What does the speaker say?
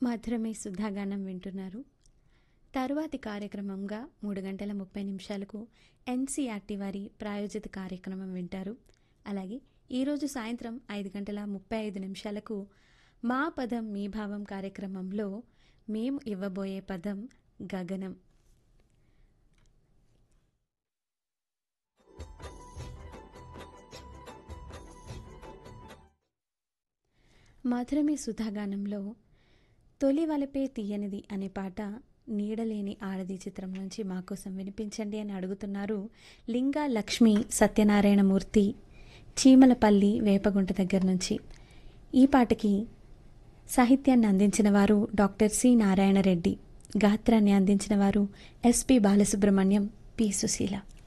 మాత్రమే సుధాగానం వింటున్నారు తరువాతి కార్యక్రమంగా మూడు గంటల ముప్పై నిమిషాలకు ఎన్సీఆర్టీ వారి ప్రాయోజిత కార్యక్రమం వింటారు అలాగే ఈరోజు సాయంత్రం ఐదు గంటల ముప్పై ఐదు నిమిషాలకు మా పదం మీ భావం కార్యక్రమంలో మేము ఇవ్వబోయే పదం గగనం మధురమి సుధాగానంలో తొలి వలపే తీయనిది అనే పాట నీడలేని ఆడది చిత్రం నుంచి మా కోసం వినిపించండి అని అడుగుతున్నారు లింగా లక్ష్మి సత్యనారాయణమూర్తి చీమలపల్లి వేపగుంట దగ్గర నుంచి ఈ పాటకి సాహిత్యాన్ని అందించిన వారు డాక్టర్ సి నారాయణ రెడ్డి గాత్రాన్ని అందించిన వారు ఎస్పి బాలసుబ్రహ్మణ్యం పి సుశీల